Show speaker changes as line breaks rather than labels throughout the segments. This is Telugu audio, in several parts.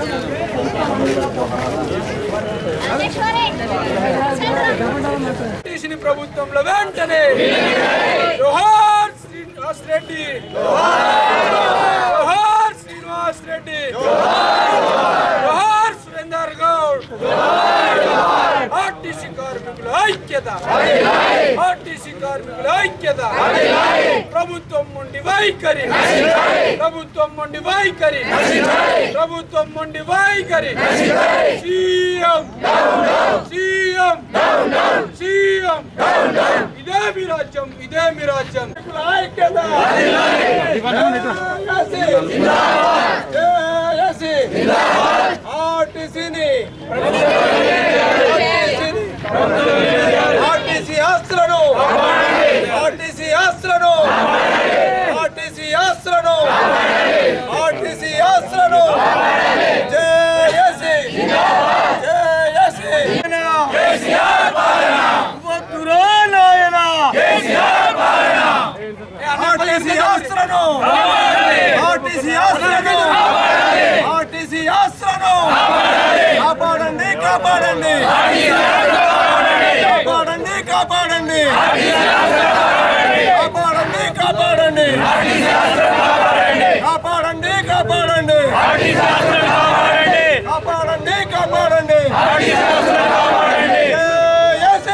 టీసీని ప్రభుత్వంలో వెంటనే జోహార్ శ్రీనివాస్ రెడ్డి జోహార్ శ్రీనివాస్ రెడ్డి జోహార్ సురేందర్ గౌడ్ ఆర్టీసీ కార్మికుల ఐక్యత ఆర్టీసీ కార్మికుల ఐక్యత ప్రభుత్వం నుండి వైఖరి ప్రభుత్వం నుండి వైఖరి ప్రభుత్వం నుండి వైఖరి సీఎం సీఎం సీఎం ఇదే మీ రాజ్యం ఇదే మీ రాజ్యం ఐక్యత ఆర్టీసీని ఆర్టీసీ ఆస్తులను ఆర్టీసీ ఆస్తులను ఆర్టీసీ ఆస్తులను ఆర్టీసీ ఆస్తులను జేఏసీ జేఏసీ వద్దురా నాయనా ఆర్టీసీ ఆస్తులను ఆర్టీసీ ఆస్తులను ఆర్టీసీ ఆస్తులను కాపాడండి కాపాడండి కాపాడండి కాపాడండి కాపాడండి కాపాడండి కాపాడండి కాపాడండి కాపాడండి కాపాడండి జేఏసీ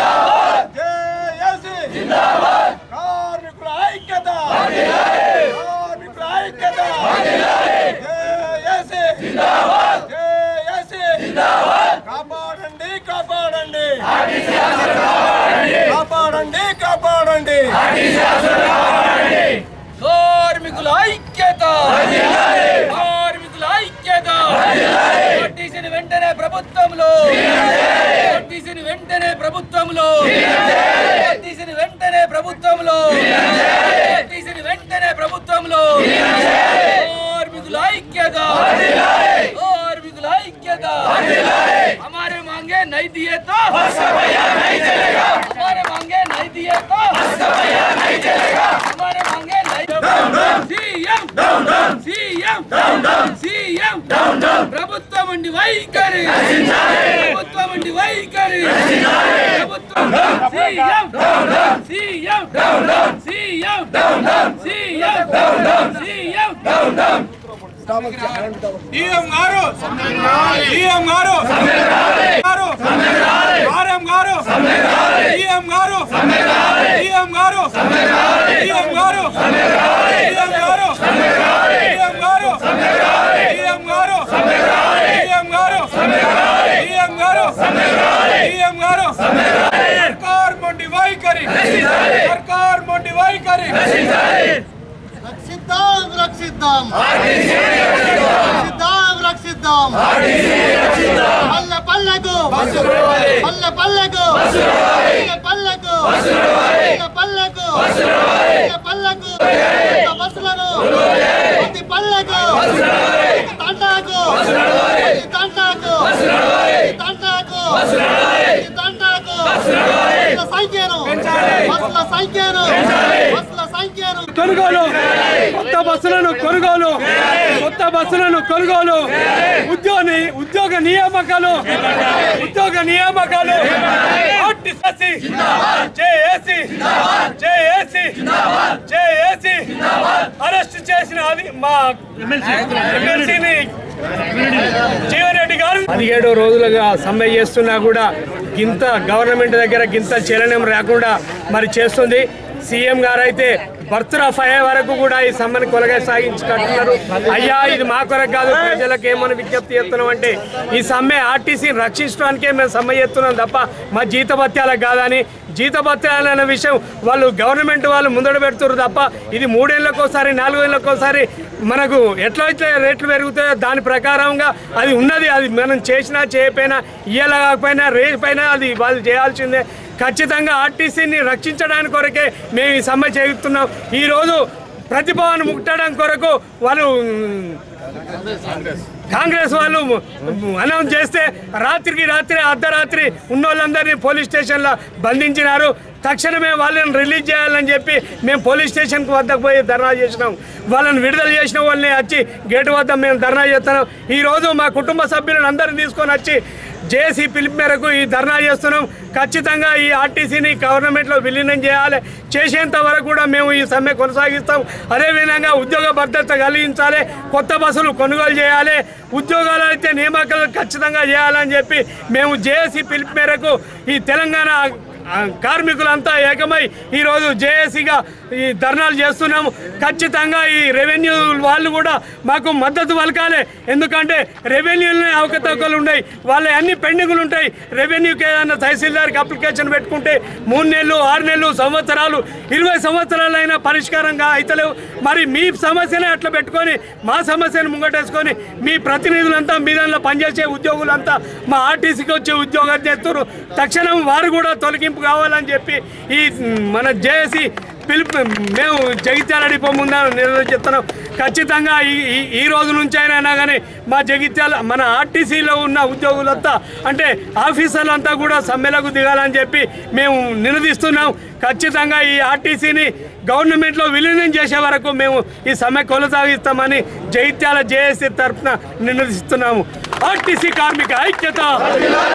జేఏసీ కార్మికుల ఐక్యత కార్మికుల ఐక్యత జేఏసీ జేఏసీ కాపాడండి కాపాడండి కాపాడండి కాపాడండి కార్మికుల ఐక్యత కార్మికుల ఐక్యత నోటీసుని వెంటనే ప్రభుత్వంలో నోటీసుని వెంటనే ప్రభుత్వంలో నోటీసుని వెంటనే ప్రభుత్వంలో నోటీసుని వెంటనే ప్రభుత్వంలో కార్మికుల ఐక్యత కార్మికుల ఐక్యత हमारे मांगे नहीं दिए तो हमारे मांगे नहीं दिए तो हमारे मांगे नहीं सीएम सीएम सीएम ప్రభుత్వం ఉండి వైఖరి ప్రభుత్వం ఉండి వైఖరి ప్రభుత్వం CM CM CM CM CM DM garu DM garu garu RM గారు DM garu DM garu DM garu DM garu DM garu DM garu DM garu DM garu DM గారు సర్కార్ మొండి వైఖరి సర్కార్ మొండి వైఖరి
రక్షిద్దాం రక్షిద్దాం రక్షిద్దాం రక్షిద్దాం పల్లె పల్లెకు పల్లె పల్లెకు పల్లె పల్లెకు పల్లె పల్లెకు పల్లె పల్లెకు బస్సులను ప్రతి పల్లెకు ప్రతి తండాకు ప్రతి తండాకు ప్రతి తండాకు ప్రతి తండాకు బస్సుల సంఖ్యను బస్సుల సంఖ్యను బస్సుల సంఖ్యను
కొనుగోలు కొత్త బస్సులను కొనుగోలు కొత్త బస్సులను కొనుగోలు ఉద్యోగ ఉద్యోగ నియామకాలు ఉద్యోగ నియామకాలు RTC JAC JAC JAC arrest చేసిన అది మా ఎమ్మెల్సీని జీవన్ రెడ్డి గారు పదిహేడు రోజులుగా సమ్మె చేస్తున్నా కూడా గింత గవర్నమెంట్ దగ్గర గింత చలనం రాకుండా మరి చేస్తుంది సీఎం గారు అయితే బర్త్రఫ్ అయ్యే వరకు కూడా ఈ సమ్మెను కొనసాగించుకుంటున్నారు అయ్యా ఇది మా కొరకు కాదు ప్రజలకు ఏమని విజ్ఞప్తి చేస్తున్నాం అంటే ఈ సమ్మె ఆర్టీసీని రక్షించడానికే మేము సమ్మె చేస్తున్నాం తప్ప మా జీతభత్యాలకు కాదని జీతభత్యాలు అనే విషయం వాళ్ళు గవర్నమెంట్ వాళ్ళు ముందడ పెడుతున్నారు తప్ప ఇది మూడేళ్ళకోసారి నాలుగేళ్ళకోసారి మనకు ఎట్లయితే రేట్లు పెరుగుతాయో దాని ప్రకారంగా అది ఉన్నది అది మనం చేసినా చేయకపోయినా ఇయ్యాల కాకపోయినా రేపైనా అది వాళ్ళు చేయాల్సిందే ఖచ్చితంగా ఆర్టీసీని రక్షించడానికి కొరకే మేము ఈ సమ్మె చేస్తున్నాం ఈరోజు ప్రతిభావాన్ని ముట్టడం కొరకు వాళ్ళు కాంగ్రెస్ వాళ్ళు అనౌన్స్ చేస్తే రాత్రికి రాత్రి అర్ధరాత్రి ఉన్న వాళ్ళందరినీ పోలీస్ స్టేషన్లో బంధించినారు తక్షణమే వాళ్ళని రిలీజ్ చేయాలని చెప్పి మేము పోలీస్ స్టేషన్కి వద్దకు పోయి ధర్నా చేసినాం వాళ్ళని విడుదల చేసిన వాళ్ళని వచ్చి గేటు వద్ద మేము ధర్నా చేస్తున్నాం ఈరోజు మా కుటుంబ సభ్యులను అందరిని తీసుకొని వచ్చి జేసీ పిలుపు మేరకు ఈ ధర్నా చేస్తున్నాం ఖచ్చితంగా ఈ ఆర్టీసీని గవర్నమెంట్లో విలీనం చేయాలి చేసేంత వరకు కూడా మేము ఈ సమ్మె కొనసాగిస్తాం అదేవిధంగా ఉద్యోగ భద్రత కలిగించాలి కొత్త బస్సులు కొనుగోలు చేయాలి ఉద్యోగాలు అయితే నియామకాలు ఖచ్చితంగా చేయాలని చెప్పి మేము జేఏసీ పిలుపు మేరకు ఈ తెలంగాణ ఆ, కార్మికులంతా ఏకమై ఈరోజు జేఏసీగా ఈ ధర్నాలు చేస్తున్నాము ఖచ్చితంగా ఈ రెవెన్యూ వాళ్ళు కూడా మాకు మద్దతు పలకాలి ఎందుకంటే రెవెన్యూలోనే అవకతవకలు ఉన్నాయి వాళ్ళ అన్ని పెండింగులు ఉంటాయి రెవెన్యూకి ఏదైనా తహసీల్దార్కి అప్లికేషన్ పెట్టుకుంటే మూడు నెలలు ఆరు నెలలు సంవత్సరాలు ఇరవై సంవత్సరాలైనా పరిష్కారంగా అయితలేవు మరి మీ సమస్యనే అట్లా పెట్టుకొని మా సమస్యను ముంగటేసుకొని మీ ప్రతినిధులంతా మీ దానిలో పనిచేసే ఉద్యోగులంతా మా ఆర్టీసీకి వచ్చే ఉద్యోగాలు చేస్తున్నారు తక్షణం వారు కూడా తొలగింపు కావాలని చెప్పి ఈ మన జేఏసీ పిలుపు మేము జగిత్యాల డిపో ముందు నిర్వహిస్తున్నాం ఖచ్చితంగా ఈ ఈ- ఈ రోజు నుంచి అయినా కానీ మా జగిత్యాల మన ఆర్టీసీలో ఉన్న ఉద్యోగులంతా అంటే ఆఫీసర్లంతా కూడా సమ్మెలకు దిగాలని చెప్పి మేము నినదిస్తున్నాం ఖచ్చితంగా ఈ ఆర్టీసీని గవర్నమెంట్లో విలీనం చేసే వరకు మేము ఈ సమ్మె కొనసాగిస్తామని జగిత్యాల జేఏసీ తరఫున నినదిస్తున్నాము ఆర్టీసీ కార్మిక ఐక్యత